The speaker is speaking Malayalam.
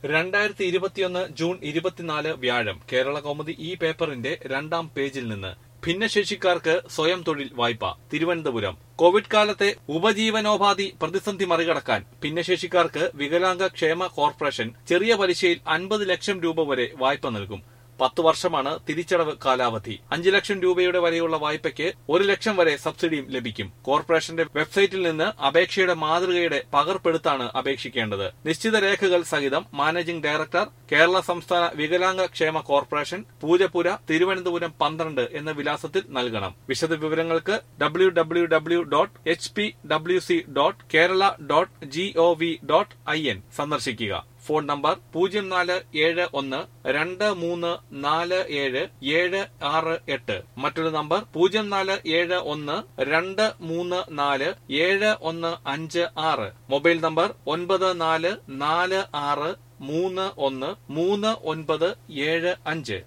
രണ്ടായിരത്തി ഇരുപത്തിയൊന്ന് ജൂൺ ഇരുപത്തിനാല് വ്യാഴം കേരള കൗമുദി ഈ പേപ്പറിന്റെ രണ്ടാം പേജിൽ നിന്ന് ഭിന്നശേഷിക്കാർക്ക് സ്വയം തൊഴിൽ വായ്പ തിരുവനന്തപുരം കോവിഡ് കാലത്തെ ഉപജീവനോപാധി പ്രതിസന്ധി മറികടക്കാൻ ഭിന്നശേഷിക്കാർക്ക് വികലാംഗ ക്ഷേമ കോർപ്പറേഷൻ ചെറിയ പലിശയിൽ അൻപത് ലക്ഷം രൂപ വരെ വായ്പ നൽകും പത്ത് വർഷമാണ് തിരിച്ചടവ് കാലാവധി അഞ്ച് ലക്ഷം രൂപയുടെ വരെയുള്ള വായ്പയ്ക്ക് ഒരു ലക്ഷം വരെ സബ്സിഡിയും ലഭിക്കും കോർപ്പറേഷന്റെ വെബ്സൈറ്റിൽ നിന്ന് അപേക്ഷയുടെ മാതൃകയുടെ പകർപ്പെടുത്താണ് അപേക്ഷിക്കേണ്ടത് നിശ്ചിത രേഖകൾ സഹിതം മാനേജിംഗ് ഡയറക്ടർ കേരള സംസ്ഥാന വികലാംഗ ക്ഷേമ കോർപ്പറേഷൻ പൂജപ്പുര തിരുവനന്തപുരം പന്ത്രണ്ട് എന്ന വിലാസത്തിൽ നൽകണം വിശദ വിവരങ്ങൾക്ക് W W W dot H P W C dot Kerala dot G O V dot I N സന്ദർശിക്കുക ഫോൺ നമ്പർ പൂജ്യം നാല് ഏഴ് ഒന്ന് രണ്ട് മൂന്ന് നാല് ഏഴ് ഏഴ് ആറ് എട്ട് മറ്റൊരു നമ്പർ പൂജ്യം നാല് ഏഴ് ഒന്ന് രണ്ട് മൂന്ന് നാല് ഏഴ് ഒന്ന് അഞ്ച് ആറ് മൊബൈൽ നമ്പർ ഒൻപത് നാല് നാല് ആറ് മൂന്ന് ഒന്ന് മൂന്ന് ഒൻപത് ഏഴ് അഞ്ച്